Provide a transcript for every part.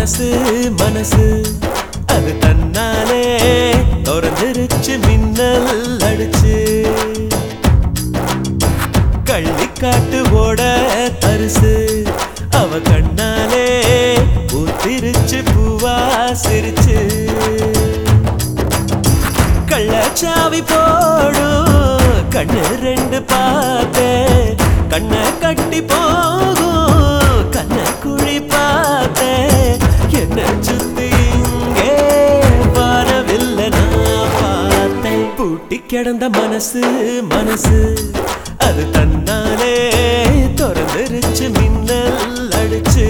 மனசு மனசு அது தன்னாலே திறந்துருச்சு மின்னல் அடிச்சு கள்ளிக்காட்டு ஓட தரிசு அவ கண்ணாலே ஊத்திருச்சு பூவா சிரிச்சு கள்ளச்சாவி போடும் கண்ணு ரெண்டு பார்த்தேன் கண்ணை கட்டி போகும் கண்ண குழி பார்த்தேன் என்ன சுத்தி இங்கே வரவில்லை நான் பார்த்தேன் பூட்டி கிடந்த மனசு மனசு அது தன்னாலே திறந்துருச்சு மின்னல் அடிச்சு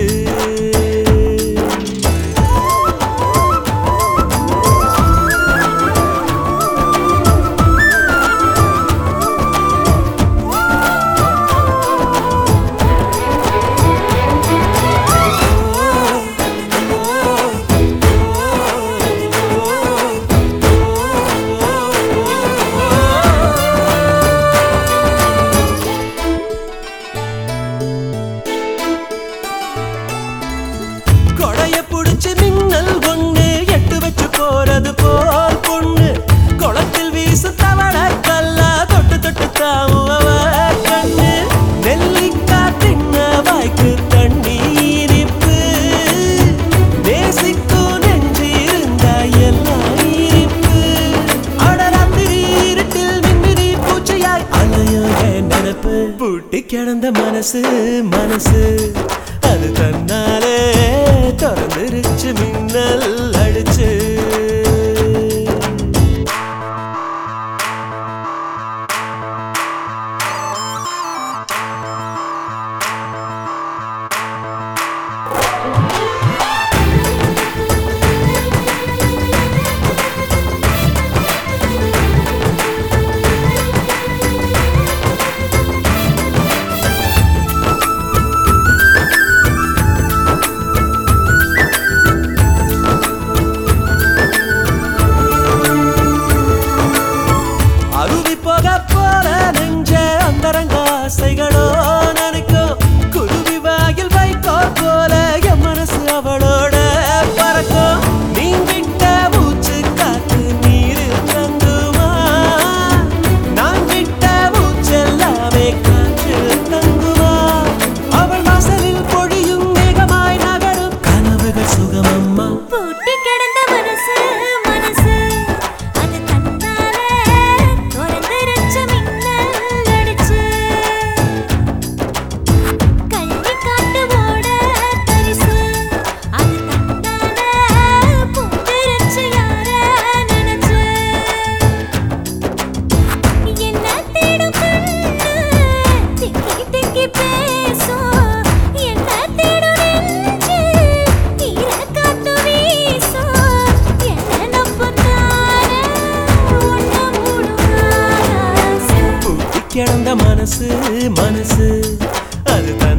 கொடைய புடிச்சு மின்னல் ஒண்ணு எட்டு வச்சு போறது போல் பொண்ணு குளத்தில் வீசு தவள கல்லா தொட்டு தொட்டு தாவும் அவ கண்ணு நெல்லிக்கா தின்ன வாய்க்கு தண்ணி இனிப்பு நேசிக்கும் நெஞ்சு இருந்தா எல்லாம் இனிப்பு அடராத்திரி இருட்டில் மின்மினி பூச்சையாய் அலையோ என் நினப்பு பூட்டி கிடந்த மனசு மனசு அது தன்னாலே திறந்துருச்சு மின்னல் அடிச்சு அருவி போக போற நெஞ்ச அந்தரங்க ஆசைகளோ நினைக்கும் குருவி வாயில் வைக்கோ போல என் மனசு அவளோட பறக்கும் நீங்கிட்ட மூச்சு காத்து நீரில் தங்குமா நான் விட்ட மூச்செல்லாமே காற்றில் தங்குமா அவள் வாசலில் பொழியும் மேகமாய் நகரும் கனவுகள் சுகமம்மா பூட்டி கிடந்த மனசு மனசு அது தன்னாலே திறந்துருச்சு மின்னல் அடிச்சு கள்ளி காட்டு ஓட தரிசு அது தன்னாலே பூத்திருச்சு யார நினைச்சு என்ன தேடும் கண்ணு திக்கி திக்கி பேசும் என்ன தேடும் நெஞ்சு ஈர காத்து வீசும் என்ன நம்புனாரே உன்னை மூடும் ஆசை பூட்டி கிடந்த மனசு மனசு அது